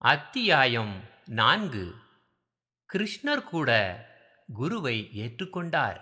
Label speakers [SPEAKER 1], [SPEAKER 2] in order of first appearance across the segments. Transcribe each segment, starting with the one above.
[SPEAKER 1] அத்தியாயம் நான்கு கிருஷ்ணர் கூட குருவை ஏற்றுக்கொண்டார்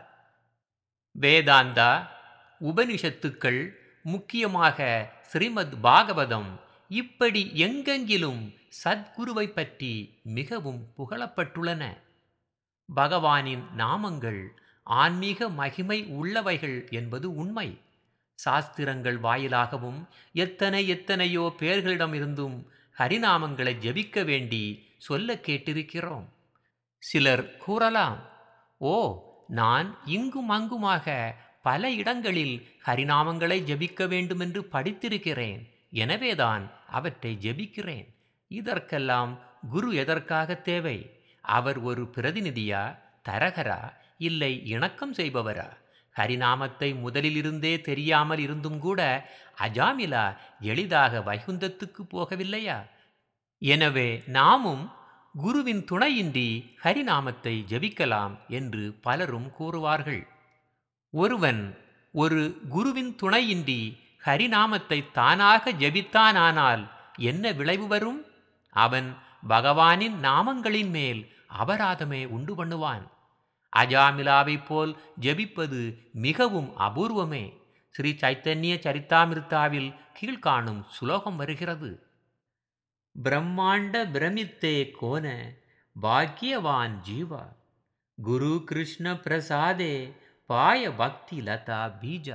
[SPEAKER 1] வேதாந்தா உபனிஷத்துக்கள் முக்கியமாக ஸ்ரீமத் பாகவதம் இப்படி எங்கெங்கிலும் சத்குருவை பற்றி மிகவும் புகழப்பட்டுள்ளன பகவானின் நாமங்கள் ஆன்மீக மகிமை உள்ளவைகள் என்பது உண்மை சாஸ்திரங்கள் வாயிலாகவும் எத்தனை எத்தனையோ பேர்களிடமிருந்தும் ஹரிநாமங்களை ஜெபிக்க வேண்டி சொல்ல கேட்டிருக்கிறோம் சிலர் கூறலாம் ஓ நான் இங்கும் அங்குமாக பல இடங்களில் ஹரிநாமங்களை ஜெபிக்க வேண்டுமென்று படித்திருக்கிறேன் எனவேதான் அவற்றை ஜெபிக்கிறேன் இதற்கெல்லாம் குரு எதற்காக தேவை அவர் ஒரு பிரதிநிதியா தரகரா இல்லை இணக்கம் செய்பவரா ஹரிநாமத்தை முதலிலிருந்தே தெரியாமல் இருந்தும் கூட அஜாமிலா எளிதாக வைகுந்தத்துக்கு போகவில்லையா எனவே நாமும் குருவின் துணையின்றி ஹரிநாமத்தை ஜெபிக்கலாம் என்று பலரும் கூறுவார்கள் ஒருவன் ஒரு குருவின் துணையின்றி ஹரிநாமத்தை தானாக ஜெபித்தானானால் என்ன விளைவு வரும் அவன் பகவானின் நாமங்களின் மேல் அபராதமே உண்டு பண்ணுவான் அஜாமிலாவைப் போல் ஜெபிப்பது மிகவும் அபூர்வமே ஸ்ரீ சைத்தன்ய சரித்தாமிருத்தாவில் கீழ்காணும் சுலோகம் வருகிறது பிரம்மாண்ட பிரமித்தே கோன பாக்கியவான் ஜீவா குரு கிருஷ்ண பிரசாதே பாய பக்தி லதா பீஜா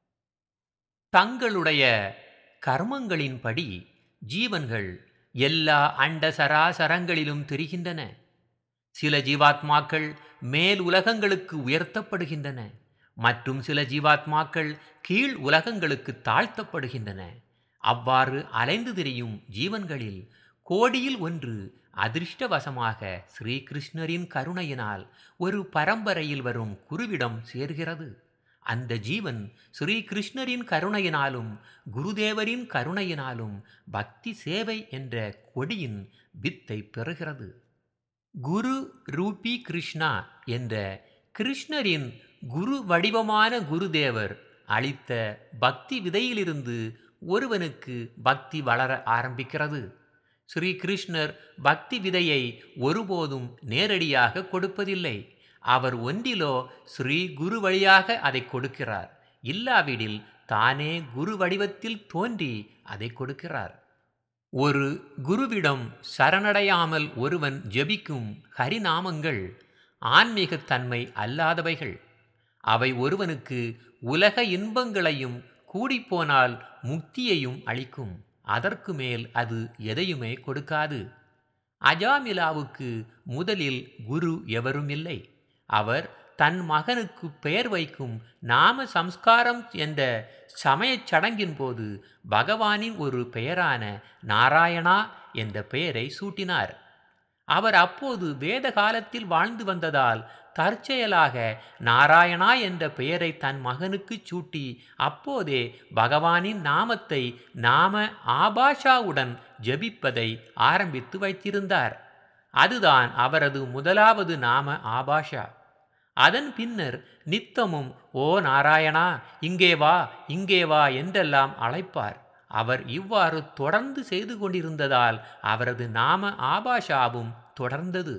[SPEAKER 1] தங்களுடைய கர்மங்களின்படி ஜீவன்கள் எல்லா அண்ட சராசரங்களிலும் தெரிகின்றன சில ஜீவாத்மாக்கள் மேல் உலகங்களுக்கு உயர்த்தப்படுகின்றன மற்றும் சில ஜீவாத்மாக்கள் கீழ் உலகங்களுக்கு தாழ்த்தப்படுகின்றன அவ்வாறு அலைந்து திரியும் ஜீவன்களில் கோடியில் ஒன்று அதிர்ஷ்டவசமாக ஸ்ரீகிருஷ்ணரின் கருணையினால் ஒரு பரம்பரையில் வரும் குருவிடம் சேர்கிறது அந்த ஜீவன் ஸ்ரீகிருஷ்ணரின் கருணையினாலும் குருதேவரின் கருணையினாலும் பக்தி சேவை என்ற கொடியின் வித்தை பெறுகிறது குரு ரூபி கிருஷ்ணா என்ற கிருஷ்ணரின் குரு வடிவமான குருதேவர் அளித்த பக்தி விதையிலிருந்து ஒருவனுக்கு பக்தி வளர ஆரம்பிக்கிறது ஸ்ரீ கிருஷ்ணர் பக்தி விதையை ஒருபோதும் நேரடியாக கொடுப்பதில்லை அவர் ஒன்றிலோ ஸ்ரீ குரு வழியாக அதை கொடுக்கிறார் இல்லாவிடில் தானே குரு வடிவத்தில் தோன்றி அதை கொடுக்கிறார் ஒரு குருவிடம் சரணடையாமல் ஒருவன் ஜெபிக்கும் ஹரிநாமங்கள் ஆன்மீகத்தன்மை அல்லாதவைகள் அவை ஒருவனுக்கு உலக இன்பங்களையும் கூடிப்போனால் முக்தியையும் அளிக்கும் அதற்கு மேல் அது எதையுமே கொடுக்காது அஜாமிலாவுக்கு முதலில் குரு எவரும் இல்லை அவர் தன் மகனுக்கு பெயர் வைக்கும் நாம சம்ஸ்காரம் என்ற சமயச் சடங்கின் போது பகவானின் ஒரு பெயரான நாராயணா என்ற பெயரை சூட்டினார் அவர் அப்போது வேத காலத்தில் வாழ்ந்து வந்ததால் தற்செயலாக நாராயணா என்ற பெயரை தன் மகனுக்கு சூட்டி அப்போதே பகவானின் நாமத்தை நாம ஆபாஷாவுடன் ஜபிப்பதை ஆரம்பித்து வைத்திருந்தார் அதுதான் அவரது முதலாவது நாம ஆபாஷா அதன் பின்னர் நித்தமும் ஓ நாராயணா இங்கே வா இங்கே வா என்றெல்லாம் அழைப்பார் அவர் இவ்வாறு தொடர்ந்து செய்து கொண்டிருந்ததால் அவரது நாம ஆபாஷாவும் தொடர்ந்தது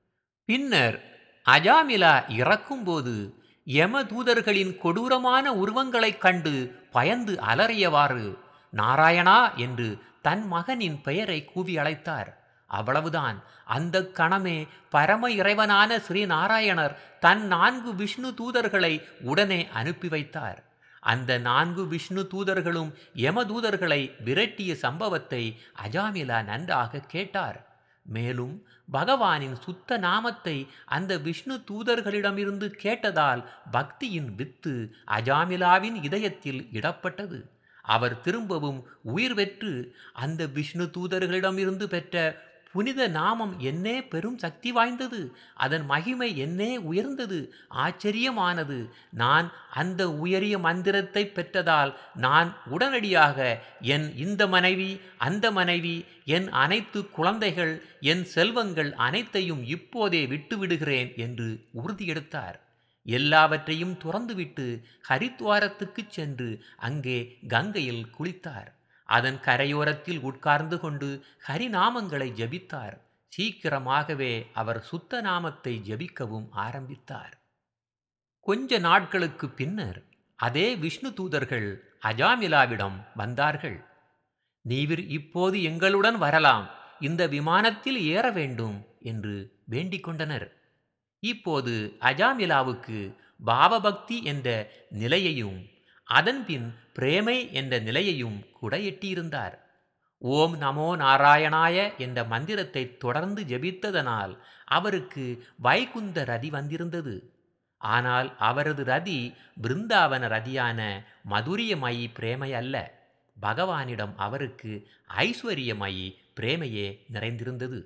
[SPEAKER 1] பின்னர் அஜாமிலா இறக்கும்போது யம தூதர்களின் கொடூரமான உருவங்களைக் கண்டு பயந்து அலறியவாறு நாராயணா என்று தன் மகனின் பெயரை கூவி அழைத்தார் அவ்வளவுதான் அந்த கணமே பரம இறைவனான ஸ்ரீநாராயணர் தன் நான்கு விஷ்ணு தூதர்களை உடனே அனுப்பி வைத்தார் அந்த நான்கு விஷ்ணு தூதர்களும் யம தூதர்களை விரட்டிய சம்பவத்தை அஜாமிலா நன்றாக கேட்டார் மேலும் பகவானின் சுத்த நாமத்தை அந்த விஷ்ணு தூதர்களிடமிருந்து கேட்டதால் பக்தியின் வித்து அஜாமிலாவின் இதயத்தில் இடப்பட்டது அவர் திரும்பவும் உயிர் பெற்று அந்த விஷ்ணு தூதர்களிடமிருந்து பெற்ற புனித நாமம் என்னே பெரும் சக்தி வாய்ந்தது அதன் மகிமை என்னே உயர்ந்தது ஆச்சரியமானது நான் அந்த உயரிய மந்திரத்தை பெற்றதால் நான் உடனடியாக என் இந்த மனைவி அந்த மனைவி என் அனைத்து குழந்தைகள் என் செல்வங்கள் அனைத்தையும் இப்போதே விட்டுவிடுகிறேன் என்று உறுதியெடுத்தார் எல்லாவற்றையும் துறந்துவிட்டு ஹரித்வாரத்துக்குச் சென்று அங்கே கங்கையில் குளித்தார் அதன் கரையோரத்தில் உட்கார்ந்து கொண்டு ஹரிநாமங்களை ஜபித்தார் சீக்கிரமாகவே அவர் சுத்த நாமத்தை ஜபிக்கவும் ஆரம்பித்தார் கொஞ்ச நாட்களுக்கு பின்னர் அதே விஷ்ணு தூதர்கள் அஜாமிலாவிடம் வந்தார்கள் நீவிர் இப்போது எங்களுடன் வரலாம் இந்த விமானத்தில் ஏற வேண்டும் என்று வேண்டிக் கொண்டனர் இப்போது அஜாமிலாவுக்கு பாவபக்தி என்ற நிலையையும் அதன்பின் பிரேமை என்ற நிலையையும் கூட எட்டியிருந்தார் ஓம் நமோ நாராயணாய என்ற மந்திரத்தை தொடர்ந்து ஜெபித்ததனால் அவருக்கு வைகுந்த ரதி வந்திருந்தது ஆனால் அவரது ரதி பிருந்தாவன ரதியான மதுரியமயி பிரேமை அல்ல பகவானிடம் அவருக்கு ஐஸ்வர்யமயி பிரேமையே நிறைந்திருந்தது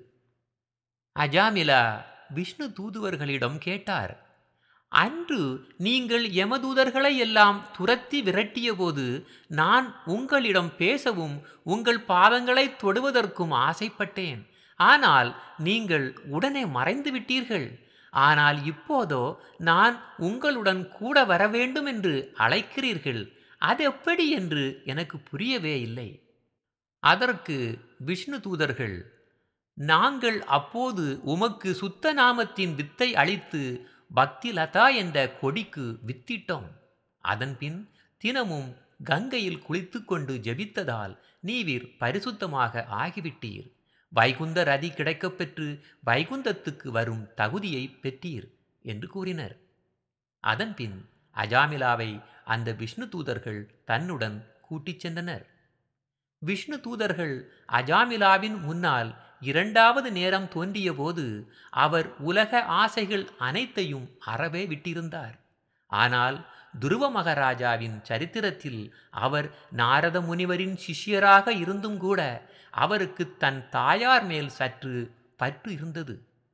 [SPEAKER 1] அஜாமிலா விஷ்ணு தூதுவர்களிடம் கேட்டார் அன்று நீங்கள் யமதூதர்களை எல்லாம் துரத்தி விரட்டியபோது நான் உங்களிடம் பேசவும் உங்கள் பாதங்களை தொடுவதற்கும் ஆசைப்பட்டேன் ஆனால் நீங்கள் உடனே மறைந்து விட்டீர்கள் ஆனால் இப்போதோ நான் உங்களுடன் கூட வர வேண்டும் என்று அழைக்கிறீர்கள் அது எப்படி என்று எனக்கு புரியவே இல்லை அதற்கு விஷ்ணு தூதர்கள் நாங்கள் அப்போது உமக்கு சுத்த நாமத்தின் வித்தை அளித்து பக்தி லதா என்ற கொடிக்கு வித்திட்டோம் அதன்பின் தினமும் கங்கையில் குளித்துக்கொண்டு ஜெபித்ததால் நீவீர் பரிசுத்தமாக ஆகிவிட்டீர் வைகுந்த ரதி கிடைக்கப் பெற்று வைகுந்தத்துக்கு வரும் தகுதியை பெற்றீர் என்று கூறினர் அதன்பின் அஜாமிலாவை அந்த விஷ்ணு தூதர்கள் தன்னுடன் கூட்டிச் சென்றனர் விஷ்ணு தூதர்கள் அஜாமிலாவின் முன்னால் இரண்டாவது நேரம் தோன்றியபோது அவர் உலக ஆசைகள் அனைத்தையும் அறவே விட்டிருந்தார் ஆனால் துருவ மகாராஜாவின் சரித்திரத்தில் அவர் நாரத முனிவரின் சிஷ்யராக இருந்தும் கூட அவருக்கு தன் தாயார் மேல் சற்று பற்று இருந்தது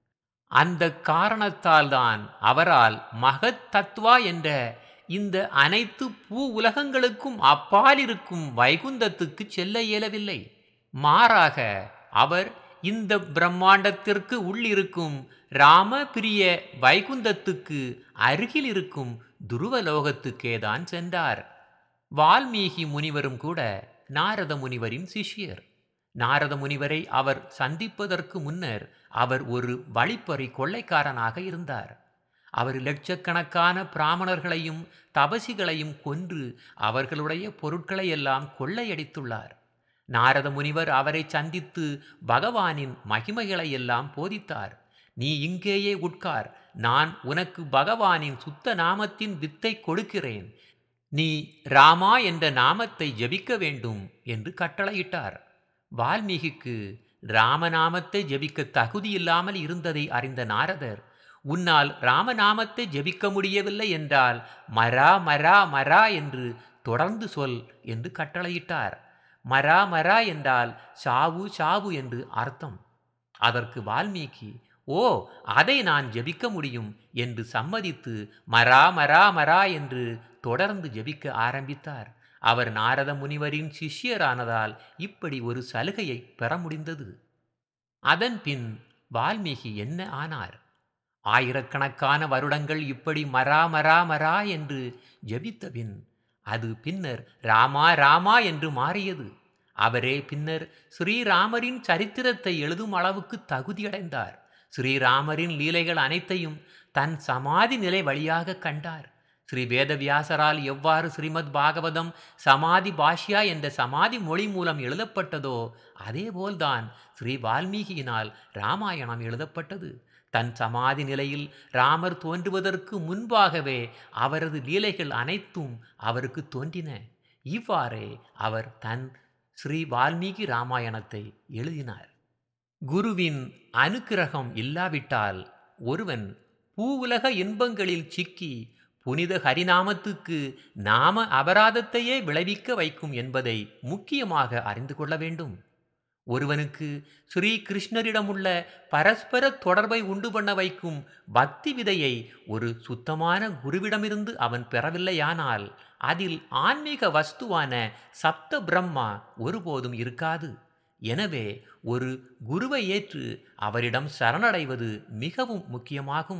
[SPEAKER 1] அந்த காரணத்தால் தான் அவரால் மகத் தத்வா என்ற இந்த அனைத்து பூ உலகங்களுக்கும் அப்பால் இருக்கும் வைகுந்தத்துக்கு செல்ல இயலவில்லை மாறாக அவர் இந்த பிரம்மாண்டத்திற்கு உள்ளிருக்கும் ராம பிரிய வைகுந்தத்துக்கு அருகில் இருக்கும் துருவலோகத்துக்கேதான் சென்றார் வால்மீகி முனிவரும் கூட நாரத முனிவரின் சிஷ்யர் நாரத முனிவரை அவர் சந்திப்பதற்கு முன்னர் அவர் ஒரு வழிப்பறி கொள்ளைக்காரனாக இருந்தார் அவர் லட்சக்கணக்கான பிராமணர்களையும் தபசிகளையும் கொன்று அவர்களுடைய பொருட்களை எல்லாம் கொள்ளையடித்துள்ளார் நாரத முனிவர் அவரை சந்தித்து பகவானின் மகிமைகளை எல்லாம் போதித்தார் நீ இங்கேயே உட்கார் நான் உனக்கு பகவானின் சுத்த நாமத்தின் வித்தை கொடுக்கிறேன் நீ ராமா என்ற நாமத்தை ஜபிக்க வேண்டும் என்று கட்டளையிட்டார் வால்மீகிக்கு ராமநாமத்தை ஜபிக்க தகுதி இல்லாமல் இருந்ததை அறிந்த நாரதர் உன்னால் ராமநாமத்தை ஜபிக்க முடியவில்லை என்றால் மரா மரா மரா என்று தொடர்ந்து சொல் என்று கட்டளையிட்டார் மரா மரா என்றால் சாவு சாவு என்று அர்த்தம் அதற்கு வால்மீகி ஓ அதை நான் ஜெபிக்க முடியும் என்று சம்மதித்து மரா மரா மரா என்று தொடர்ந்து ஜெபிக்க ஆரம்பித்தார் அவர் நாரத முனிவரின் சிஷ்யரானதால் இப்படி ஒரு சலுகையை பெற முடிந்தது அதன் பின் வால்மீகி என்ன ஆனார் ஆயிரக்கணக்கான வருடங்கள் இப்படி மரா மரா மரா என்று ஜெபித்தபின் அது பின்னர் ராமா ராமா என்று மாறியது அவரே பின்னர் ஸ்ரீராமரின் சரித்திரத்தை எழுதும் அளவுக்கு தகுதியடைந்தார் ஸ்ரீராமரின் லீலைகள் அனைத்தையும் தன் சமாதி நிலை வழியாக கண்டார் ஸ்ரீ வேதவியாசரால் எவ்வாறு ஸ்ரீமத் பாகவதம் சமாதி பாஷ்யா என்ற சமாதி மொழி மூலம் எழுதப்பட்டதோ அதேபோல்தான் ஸ்ரீ வால்மீகியினால் ராமாயணம் எழுதப்பட்டது தன் சமாதி நிலையில் ராமர் தோன்றுவதற்கு முன்பாகவே அவரது லீலைகள் அனைத்தும் அவருக்கு தோன்றின இவ்வாறே அவர் தன் ஸ்ரீ வால்மீகி ராமாயணத்தை எழுதினார் குருவின் அனுக்கிரகம் இல்லாவிட்டால் ஒருவன் பூவுலக இன்பங்களில் சிக்கி புனித ஹரிநாமத்துக்கு நாம அபராதத்தையே விளைவிக்க வைக்கும் என்பதை முக்கியமாக அறிந்து கொள்ள வேண்டும் ஒருவனுக்கு ஸ்ரீ கிருஷ்ணரிடமுள்ள பரஸ்பர தொடர்பை உண்டு பண்ண வைக்கும் பக்தி விதையை ஒரு சுத்தமான குருவிடமிருந்து அவன் பெறவில்லையானால் அதில் ஆன்மீக வஸ்துவான சப்த பிரம்மா ஒருபோதும் இருக்காது எனவே ஒரு குருவை ஏற்று அவரிடம் சரணடைவது மிகவும் முக்கியமாகும்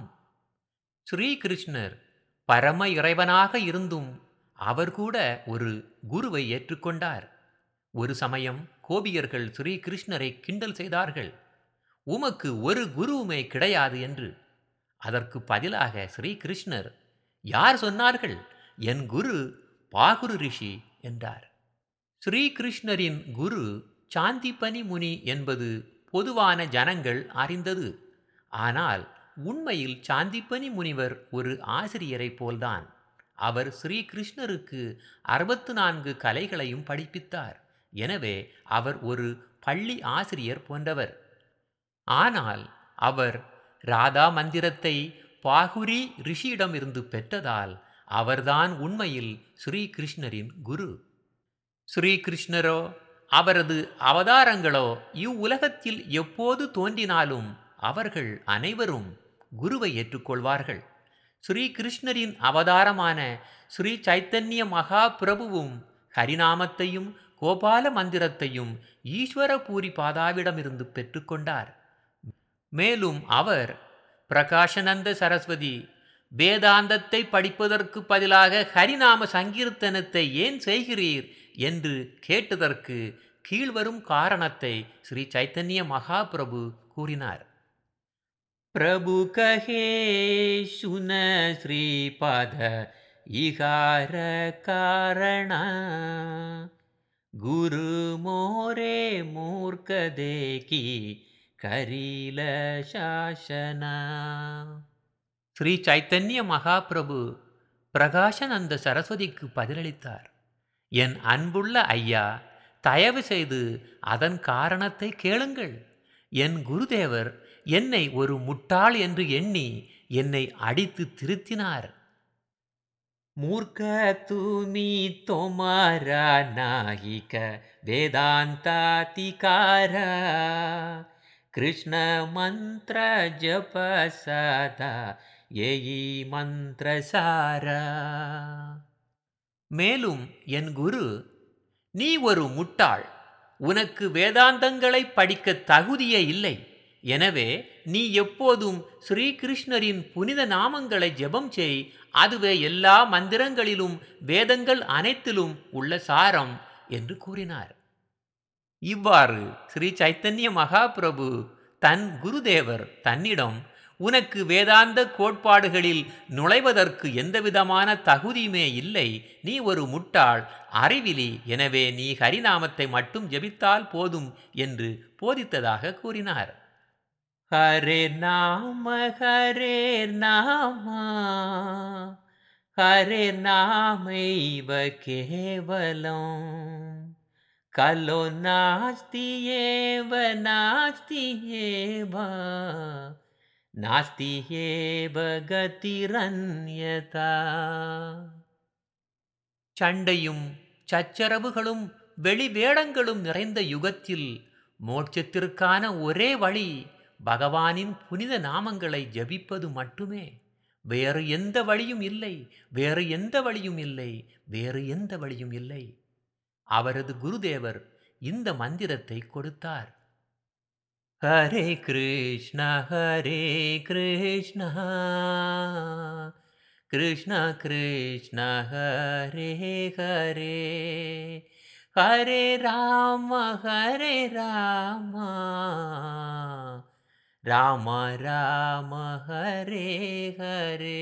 [SPEAKER 1] ஸ்ரீகிருஷ்ணர் பரம இறைவனாக இருந்தும் அவர் கூட ஒரு குருவை ஏற்றுக்கொண்டார் ஒரு சமயம் கோபியர்கள் ஸ்ரீ கிருஷ்ணரை கிண்டல் செய்தார்கள் உமக்கு ஒரு குருவுமே கிடையாது என்று அதற்கு பதிலாக ஸ்ரீ கிருஷ்ணர் யார் சொன்னார்கள் என் குரு பாகுரு ரிஷி என்றார் ஸ்ரீ கிருஷ்ணரின் குரு சாந்திபனி முனி என்பது பொதுவான ஜனங்கள் அறிந்தது ஆனால் உண்மையில் சாந்திபனி முனிவர் ஒரு ஆசிரியரைப் போல்தான் அவர் ஸ்ரீ கிருஷ்ணருக்கு அறுபத்து நான்கு கலைகளையும் படிப்பித்தார் எனவே அவர் ஒரு பள்ளி ஆசிரியர் போன்றவர் ஆனால் அவர் ராதா மந்திரத்தை பாகுரி ரிஷியிடமிருந்து பெற்றதால் அவர்தான் உண்மையில் ஸ்ரீ கிருஷ்ணரின் குரு ஸ்ரீ கிருஷ்ணரோ அவரது அவதாரங்களோ இவ்வுலகத்தில் எப்போது தோன்றினாலும் அவர்கள் அனைவரும் குருவை ஏற்றுக்கொள்வார்கள் ஸ்ரீ கிருஷ்ணரின் அவதாரமான ஸ்ரீ சைத்தன்ய மகா பிரபுவும் ஹரிநாமத்தையும் கோபால மந்திரத்தையும் ஈஸ்வர பூரி பாதாவிடமிருந்து பெற்றுக்கொண்டார் மேலும் அவர் பிரகாஷனந்த சரஸ்வதி வேதாந்தத்தை படிப்பதற்கு பதிலாக ஹரிநாம சங்கீர்த்தனத்தை ஏன் செய்கிறீர் என்று கேட்டதற்கு கீழ்வரும் காரணத்தை ஸ்ரீ சைத்தன்ய மகாபிரபு கூறினார் பிரபு கஹே சுன ஸ்ரீபாத இகார காரண குரு மோரே மூர்க்க தேகி கரீல சாசனா ஸ்ரீ சைத்தன்ய மகாபிரபு பிரகாஷனந்த சரஸ்வதிக்கு பதிலளித்தார் என் அன்புள்ள ஐயா தயவு செய்து அதன் காரணத்தை கேளுங்கள் என் குருதேவர் என்னை ஒரு முட்டாள் என்று எண்ணி என்னை அடித்து திருத்தினார் மூர்க்க தூமி தோமாரா நாயிக வேதாந்தாதிகாரா கிருஷ்ண மந்திர ஜப சதா ஏயி மந்திரசாரா மேலும் என் குரு நீ ஒரு முட்டாள் உனக்கு வேதாந்தங்களை படிக்க தகுதியே இல்லை எனவே நீ எப்போதும் ஸ்ரீகிருஷ்ணரின் புனித நாமங்களை ஜெபம் செய் அதுவே எல்லா மந்திரங்களிலும் வேதங்கள் அனைத்திலும் உள்ள சாரம் என்று கூறினார் இவ்வாறு ஸ்ரீ சைத்தன்ய மகாபிரபு தன் குருதேவர் தன்னிடம் உனக்கு வேதாந்த கோட்பாடுகளில் நுழைவதற்கு எந்தவிதமான தகுதியுமே இல்லை நீ ஒரு முட்டாள் அறிவிலி எனவே நீ ஹரிநாமத்தை மட்டும் ஜெபித்தால் போதும் என்று போதித்ததாக கூறினார் ஹரே நாம ஹரே நாம ஹரே நாமைவ கேவலம் கலோ நாஸ்தி ஏவ நாஸ்தி ஏவ நாஸ்தி ஏவ கதிரன்யதா சண்டையும் சச்சரவுகளும் வெளிவேடங்களும் நிறைந்த யுகத்தில் மோட்சத்திற்கான ஒரே வழி பகவானின் புனித நாமங்களை ஜபிப்பது மட்டுமே வேறு எந்த வழியும் இல்லை வேறு எந்த வழியும் இல்லை வேறு எந்த வழியும் இல்லை அவரது குருதேவர் இந்த மந்திரத்தை கொடுத்தார் ஹரே கிருஷ்ண ஹரே கிருஷ்ண கிருஷ்ண கிருஷ்ண ஹரே ஹரே ஹரே ராம ஹரே ராம ராம ராம ஹரே ஹரே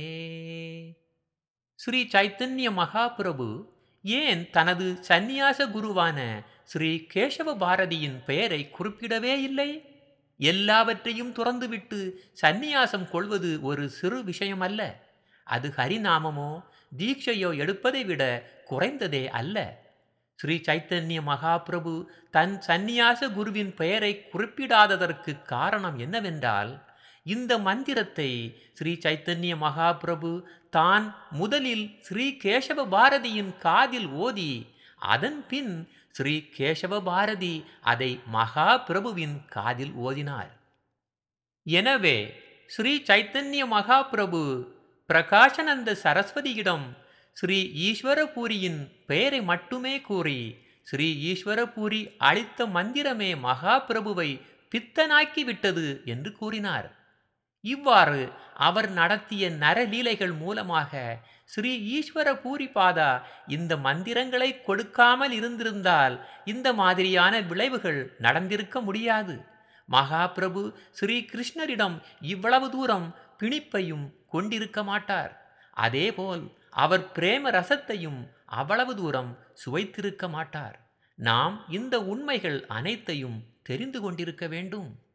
[SPEAKER 1] ஸ்ரீ சைத்தன்ய மகாபிரபு ஏன் தனது சந்நியாச குருவான ஸ்ரீ கேசவ பாரதியின் பெயரை குறிப்பிடவே இல்லை எல்லாவற்றையும் துறந்துவிட்டு சந்நியாசம் கொள்வது ஒரு சிறு விஷயம் அல்ல அது ஹரிநாமமோ தீட்சையோ எடுப்பதை விட குறைந்ததே அல்ல ஸ்ரீ சைத்தன்ய மகாபிரபு தன் சந்நியாச குருவின் பெயரை குறிப்பிடாததற்கு காரணம் என்னவென்றால் இந்த மந்திரத்தை ஸ்ரீ சைத்தன்ய மகாபிரபு தான் முதலில் ஸ்ரீ கேசவ பாரதியின் காதில் ஓதி அதன் பின் ஸ்ரீ கேசவ பாரதி அதை மகாபிரபுவின் காதில் ஓதினார் எனவே ஸ்ரீ சைத்தன்ய மகாபிரபு பிரகாஷனந்த சரஸ்வதியிடம் ஸ்ரீ ஈஸ்வரபூரியின் பெயரை மட்டுமே கூறி ஸ்ரீ ஈஸ்வரபூரி அளித்த மந்திரமே மகாபிரபுவை பித்தனாக்கி விட்டது என்று கூறினார் இவ்வாறு அவர் நடத்திய நரலீலைகள் மூலமாக ஸ்ரீ ஈஸ்வர பூரிபாதா இந்த மந்திரங்களை கொடுக்காமல் இருந்திருந்தால் இந்த மாதிரியான விளைவுகள் நடந்திருக்க முடியாது மகாபிரபு ஸ்ரீ கிருஷ்ணரிடம் இவ்வளவு தூரம் பிணிப்பையும் கொண்டிருக்க மாட்டார் அதேபோல் அவர் பிரேம ரசத்தையும் அவ்வளவு தூரம் சுவைத்திருக்க மாட்டார் நாம் இந்த உண்மைகள் அனைத்தையும் தெரிந்து கொண்டிருக்க வேண்டும்